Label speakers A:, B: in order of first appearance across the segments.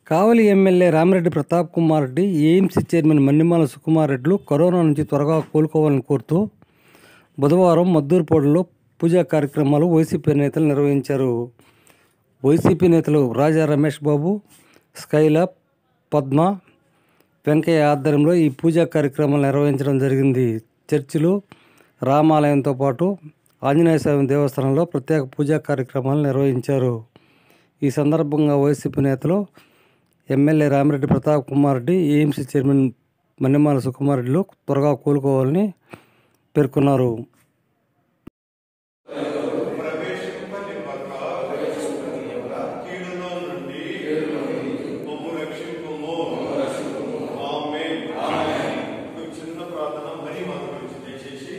A: కావలి MLA Ramireddy Pratap Kumar Reddy AMC chairman Mannimala Sukumar రెడ్డిలు corona నుంచి త్వరగా కోలుకోవాలని కోరుతూ బుధవారం మద్దూరుపాడులో పూజా కార్యక్రమాలు వైసీపీ నేతలు నిర్వహించారు వైసీపీ నేతలు రాజా రమేష్ బాబు స్కైలా పద్మ వెంకయ్య ఆధ్వర్యంలో ఈ పూజా కార్యక్రమాలు నిర్వహించడం జరిగింది చర్చిలు రామాలయంతో పాటు ఆంజనేయ స్వామి దేవస్థానంలో ప్రత్యేక పూజా కార్యక్రమాలు నిర్వహించారు ఈ సందర్భంగా వైసీపీ నేతలు MLA Ramireddy Pratap Kumar Reddy AMC chairman Mannemala Sukumar రెడ్డిలు త్వరగా కోలుకోవాలని పేర్కొన్నారు
B: కీడులో నుండి మమ్ము రక్షింపుము ఆమేన్ ఒక చిన్న ప్రార్థన మరి మాకు గురించి దయచేసి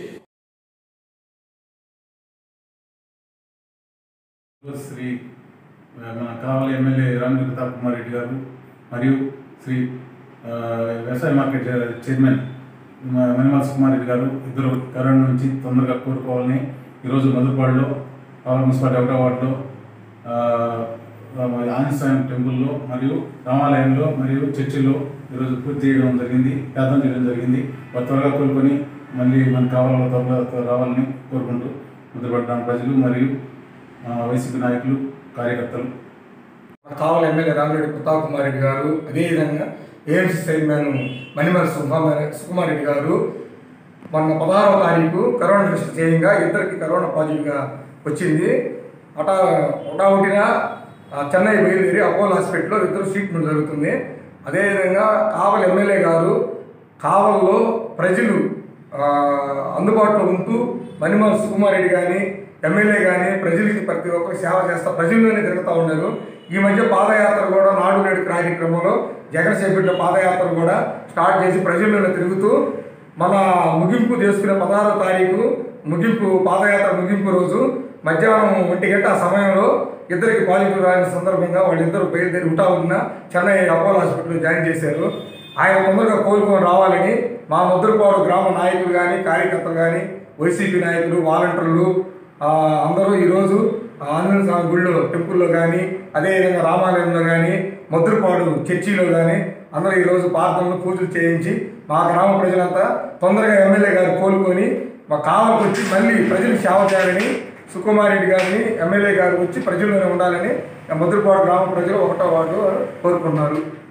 C: శ్రీ మన కావలి ఎమ్మెల్యే రామిరెడ్డి ప్రతాప్ కుమార్ రెడ్డి గారు మరియు శ్రీ ఆ, వ్యవసాయ మార్కెట్ చైర్మన్ మ- మణిమాల సుకుమార్ రెడ్డి గారు ఇద్దరు కరోనా నుంచి తొందరగా కోరుకోవాలని ఈరోజు మధురపాడులో కావలి మున్సిపాలిటీ ఒకటో వార్డులో ఆ, ఆంజనేయ స్వామి టెంపుల్లో మరియు రామాలయంలో మరియు చర్చిల్లో ఈరోజు పూర్తి చేయడం జరిగింది ప్రార్థన చేయడం జరిగింది వారు త్వరగా కోలుకొని మళ్ళీ మన కావాలలో త్వరగా రావాలని కోరుకుంటూ ముద్రపడ్డ ప్రజలు మరియు ఆ, వైసీపీ నాయకులు కార్యకర్తలు
D: కావలి ఎమ్మెల్యే రామిరెడ్డి ప్రతాప్ కుమార్ రెడ్డి గారు అదేవిధంగా ఏఎంసీ చైర్మన్ మణిమల సుకుమార్ సుకుమార్ రెడ్డి గారు మొన్న పదహారవ తారీఖు కరోనా టెస్ట్ చేయంగా ఇద్దరికి కరోనా పాజిటివ్గా వచ్చింది అటా ఒకటా ఒకటిన ఆ, చెన్నై బయలుదేరి అపోలో హాస్పిటల్లో ఇద్దరు ట్రీట్మెంట్ జరుగుతుంది అదేవిధంగా కావలి ఎమ్మెల్యే గారు కావల్లో ప్రజలు ఆ, అందుబాటులో ఉంటూ మణిమల సుకుమార్ రెడ్డి కానీ ఎమ్మెల్యే కానీ ప్రజలకి ప్రతి ఒక్కరు సేవ చేస్తా ప్రజల్లోనే తిరుగుతూ ఉన్నారు ఈ మధ్య పాదయాత్ర కూడా నాడు నేడు కార్యక్రమంలో జగన్ చేపట్టిన పాదయాత్ర కూడా స్టార్ట్ చేసి ప్రజల్లోనే తిరుగుతూ మన ముగింపు చేసుకునే పదహారో తారీఖు ముగింపు పాదయాత్ర ముగింపు రోజు మధ్యాహ్నం ఒంటి గంట ఆ సమయంలో ఇద్దరికి పాజిటివ్ రాని సందర్భంగా వాళ్ళిద్దరు బయలుదేరి ఉంటా ఉన్న చెన్నై అపోలో హాస్పిటల్లో జాయిన్ చేశారు ఆయన తొందరగా కోలుకొని రావాలని మా ముద్రపాడు గ్రామ నాయకులు కానీ కార్యకర్తలు కానీ వైసీపీ నాయకులు వాలంటీర్లు ఆ, అందరూ ఈరోజు ఆంజనేయ స్వామి గుళ్ళో టెంపుల్లో కానీ అదేవిధంగా రామాలయంలో కానీ ముద్రపాడు చర్చిలో కానీ అందరూ ఈరోజు ప్రార్థనలు పూజలు చేయించి మా గ్రామ ప్రజలంతా తొందరగా ఎమ్మెల్యే గారు కోలుకొని మా కావలికి వచ్చి మళ్ళీ ప్రజలకు సేవ చేయాలని సుకుమారెడ్డి గారిని ఎమ్మెల్యే గారు వచ్చి ప్రజల్లోనే ఉండాలని ముద్రపాడు గ్రామ ప్రజలు ఒకటో వార్డు కోరుకున్నారు